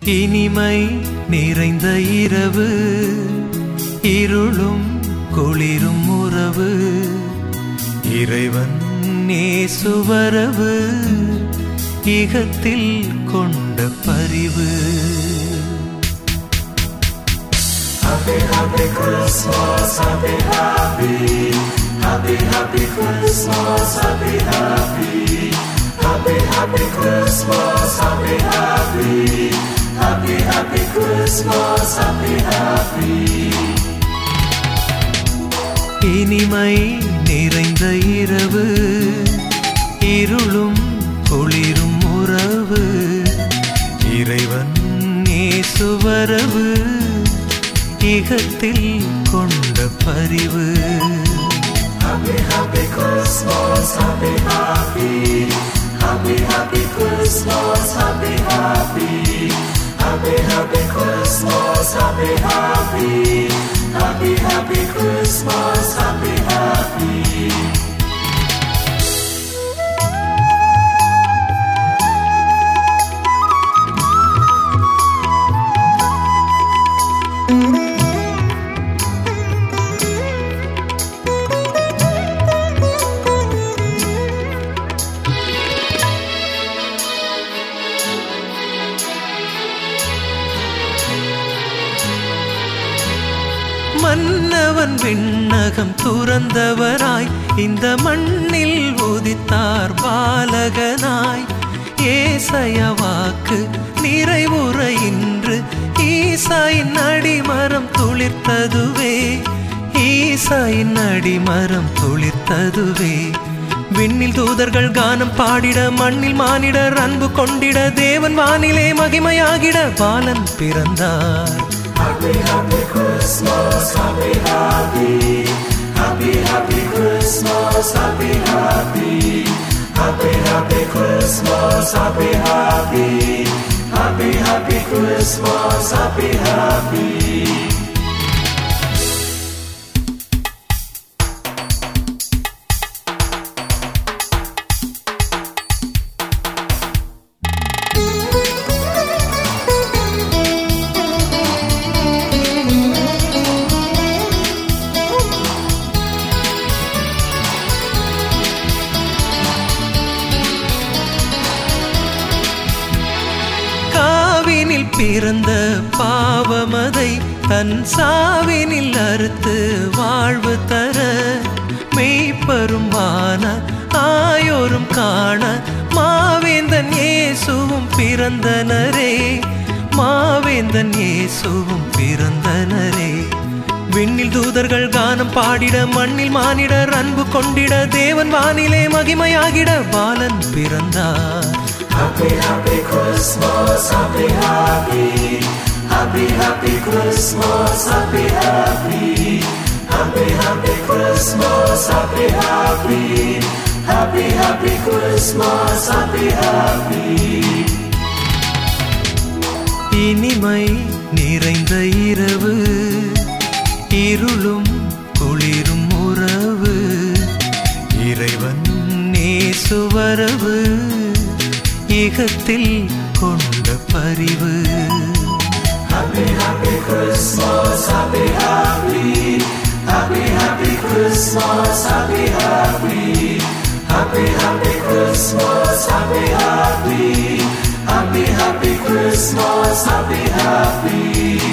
இனிமை நிறைந்த இரவு இருளும் குளிரும் உறவு இறைவன் நேசுவரவு இகத்தில் கொண்ட பரிவு Happy, happy Christmas, happy, happy. Happy, happy Christmas, happy, happy. Happy, happy Christmas, happy, happy. Happy, happy Christmas, happy, happy. இனிமை நிறைந்த இரவு இருளும் குளிரும் உறவு இறைவன் நேசுவரவு இகத்தில் கொண்ட பரிவு Happy, happy Christmas, happy, happy. Happy, happy Christmas, happy, happy. Happy, happy Christmas, happy, happy. Happy, happy Christmas, happy, happy. மன்னவன் விண்ணகம் துறந்தவராய் இந்த மண்ணில் உதித்தார் பாலகனாய் ஏசைய வாக்கு நிறைவுற இன்று ஈசாயின் அடிமரம் துளிர்த்ததுவே ஈசாயின் அடிமரம் துளிர்த்ததுவே விண்ணில் தூதர்கள் கானம் பாடிட மண்ணில் மானிடர் அன்பு கொண்டிட தேவன் வானிலே மகிமையாகிட பாலன் பிறந்தார் Happy, happy Christmas, happy, happy. Happy, happy Christmas, happy, happy. Happy, happy Christmas, happy, happy. Happy, happy Christmas, happy, happy. காவினில் பிறந்த பாவமதை தன் சாவினில் அறுத்து வாழ்வு தர மெய்ப்பெருமான ஆயோரும் காண மாவேந்தன் இயேசுவும் பிறந்தனரே மாவேந்தன் இயேசுவும் பிறந்தனரே விண்ணில் தூதர்கள் கானம் பாடிட மண்ணில் மானிடர் அன்பு கொண்டிட தேவன் வானிலே மகிமையாகிட பாலன் பிறந்தார் Happy, happy Christmas, happy, happy. Happy, happy Christmas, happy, happy. Happy, happy Christmas, happy, happy. Happy, happy Christmas, happy, happy. இனிமை நிறைந்த இரவு இருளும் குளிரும் உறவு இறைவன் நேசுவரவு இகத்தில் கொண்ட பரிவு Happy, happy Christmas, happy, happy. Happy, happy Christmas, happy, happy. Happy, happy Christmas, happy, happy. Happy, happy Christmas, happy, happy.